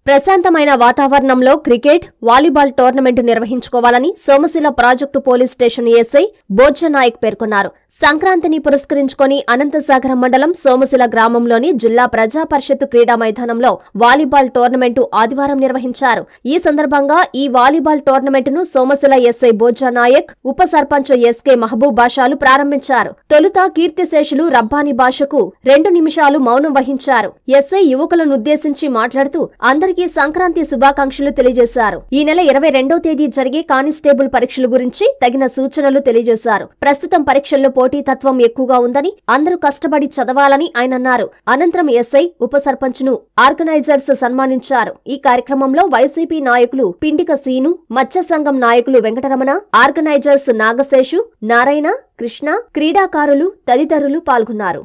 ప్రశాంతమైన వాతావరణంలో cricket volleyball tournament నిర్వహించుకోవాలని Somasila project police station SI Bojjanayak పేర్కొన్నారు సంక్రాంతిని పురస్కరించుకొని అనంతసాగరం మండలం సోమశిల గ్రామంలోని జిల్లా ప్రజా పరిషత్ క్రీడా మైదానంలో వాలీబాల్ టోర్నమెంటు ఆదివారం నిర్వహించారు ఈ సందర్భంగా ఈ వాలీబాల్ టోర్నమెంటును సోమశిల ఎస్ఐ బోజ్జానాయక్ ఉప సర్పంచ్ ఎస్కే మహబూబ్ బాషాలు ప్రారంభించారు తొలుత కీర్తిశేషులు రబ్బానీ భాషకు రెండు నిమిషాలు మౌనం వహించారు ఎస్ఐ యువకులను ఉద్దేశించి మాట్లాడుతూ అందరికీ సంక్రాంతి శుభాకాంక్షలు తెలియజేశారు ఈ నెల ఇరవై రెండో తేదీ జరిగే కానిస్టేబుల్ పరీక్షల గురించి తగిన సూచనలు తెలియజేశారు ప్రస్తుతం పరీక్షల్లో పోటీతత్వం ఎక్కువగా ఉందని అందరూ కష్టపడి చదవాలని ఆయన అన్నారు అనంతరం ఎస్ఐ ఉప సర్పంచ్ ను ఆర్గనైజర్స్ సన్మానించారు ఈ కార్యక్రమంలో వైసీపీ నాయకులు పిండిక సీను మత్స్య సంఘం నాయకులు వెంకటరమణ ఆర్గనైజర్స్ నాగశేషు నారాయణ కృష్ణ క్రీడాకారులు తదితరులు పాల్గొన్నారు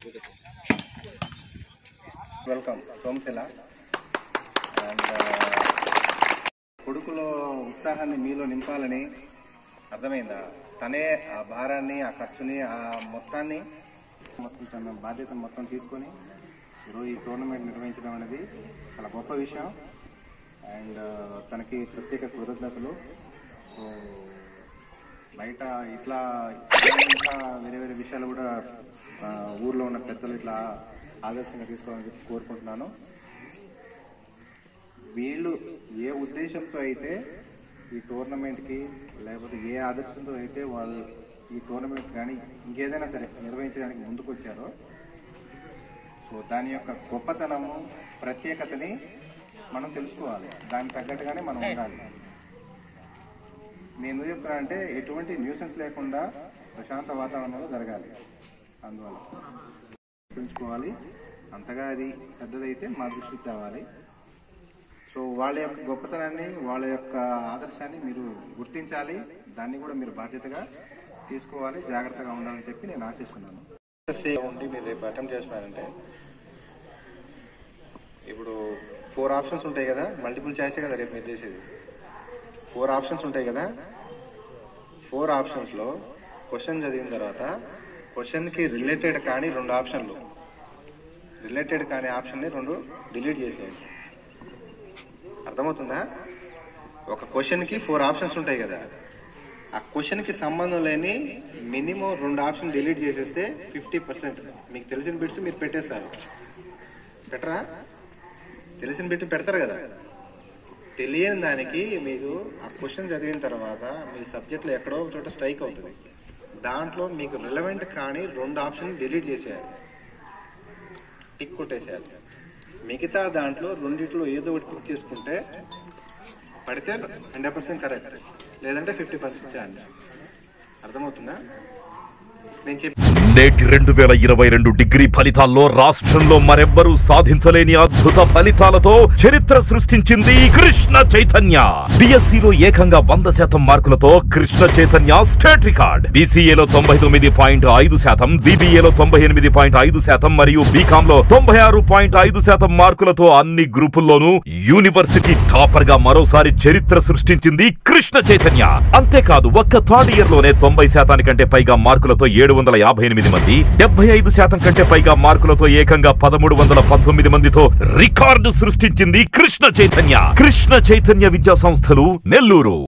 వెల్కమ్ సోమశిల అండ్ కొడుకులో ఉత్సాహాన్ని మీలో నింపాలని అర్థమైందా తనే ఆ భారాన్ని ఆ ఖర్చుని ఆ మొత్తాన్ని మొత్తం తన బాధ్యత మొత్తం తీసుకొని ఈరోజు ఈ టోర్నమెంట్ నిర్వహించడం అనేది చాలా గొప్ప విషయం అండ్ తనకి ప్రత్యేక కృతజ్ఞతలు సో బయట ఇట్లా ఇంకా వేరే వేరే విషయాలు కూడా ఆ, ఊర్లో ఉన్న పెద్దలు ఇట్లా ఆదర్శంగా తీసుకోవాలని చెప్పి కోరుకుంటున్నాను వీళ్ళు ఏ ఉద్దేశంతో అయితే ఈ టోర్నమెంట్కి లేకపోతే ఏ ఆదర్శంతో అయితే వాళ్ళు ఈ టోర్నమెంట్ కానీ ఇంకేదైనా సరే నిర్వహించడానికి ముందుకు వచ్చారో సో దాని యొక్క గొప్పతనము ప్రత్యేకతని మనం తెలుసుకోవాలి దానికి తగ్గట్టుగానే మనం ఉండాలి నేను ఎందుకు చెప్తున్నా అంటే ఎటువంటి న్యూసెన్స్ లేకుండా ప్రశాంత వాతావరణంలో జరగాలి అందువల్ల పెంచుకోవాలి అంతగా అది పెద్దదైతే మా దృష్టికి తేవాలి సో వాళ్ళ యొక్క గొప్పతనాన్ని వాళ్ళ యొక్క ఆదర్శాన్ని మీరు గుర్తించాలి దాన్ని కూడా మీరు బాధ్యతగా తీసుకోవాలి జాగ్రత్తగా ఉండాలని చెప్పి నేను ఆశిస్తున్నాను ఉండి మీరు రేపు అటెంప్ట్ చేస్తున్నారంటే ఇప్పుడు ఫోర్ ఆప్షన్స్ ఉంటాయి కదా మల్టిపుల్ చాయిసే కదా రేపు మీరు చేసేది ఫోర్ ఆప్షన్స్ ఉంటాయి కదా ఫోర్ ఆప్షన్స్లో క్వశ్చన్ చదివిన తర్వాత క్వశ్చన్కి రిలేటెడ్ కానీ రెండు ఆప్షన్లు రిలేటెడ్ కానీ ఆప్షన్ని రెండు డిలీట్ చేసేయండి అర్థమవుతుందా ఒక క్వశ్చన్కి ఫోర్ ఆప్షన్స్ ఉంటాయి కదా ఆ క్వశ్చన్కి సంబంధం లేని మినిమం రెండు ఆప్షన్ డిలీట్ చేసేస్తే ఫిఫ్టీ పర్సెంట్ మీకు తెలిసిన బిట్స్ మీరు పెట్టేస్తారు పెట్టరా తెలిసిన బిట్ పెడతారు కదా తెలియని దానికి మీకు ఆ క్వశ్చన్ చదివిన తర్వాత మీ సబ్జెక్ట్లో ఎక్కడో ఒక చోట స్ట్రైక్ అవుతుంది దాంట్లో మీకు రిలవెంట్ కానీ రెండు ఆప్షన్ డిలీట్ చేసేయాలి టిక్ కొట్టేసేయాలి మిగతా దాంట్లో రెండిట్లో ఏదో ఒకటి పిక్ చేసుకుంటే పడితే హండ్రెడ్ పర్సెంట్ కరెక్ట్ లేదంటే ఫిఫ్టీ పర్సెంట్ ఛాన్స్ అర్థమవుతుందా నేను చెప్పి నేటి రెండు వేల ఇరవై రెండు డిగ్రీ ఫలితాల్లో రాష్ట్రంలో మరెవ్వరూ సాధించలేని అద్భుత ఫలితాలతో చరిత్ర సృష్టించింది కృష్ణ చైతన్య బిఎస్సిలో ఏకంగా వంద శాతం మార్కులతో కృష్ణ చైతన్య స్టేట్ రికార్డ్ బీసీఏలో తొంభై తొమ్మిది పాయింట్ ఐదు శాతం బీబీఏలో తొంభై ఎనిమిది పాయింట్ ఐదు శాతం మరియు బీకామ్ లో తొంభై ఆరు పాయింట్ ఐదు శాతం మార్కులతో అన్ని గ్రూపుల్లోనూ యూనివర్సిటీ టాపర్ గా మరోసారి చరిత్ర సృష్టించింది కృష్ణ చైతన్య అంతేకాదు ఒక్క థర్డ్ ఇయర్ లోనే తొంభై శాతానికంటే పైగా మార్కులతో ఏడు వందల యాభై ఎనిమిది మంది డెబ్బై ఐదు శాతం కంటే పైగా మార్కులతో ఏకంగా పదమూడు వందల పంతొమ్మిది మందితో రికార్డు సృష్టించింది కృష్ణ చైతన్య కృష్ణ చైతన్య విద్యా సంస్థలు నెల్లూరు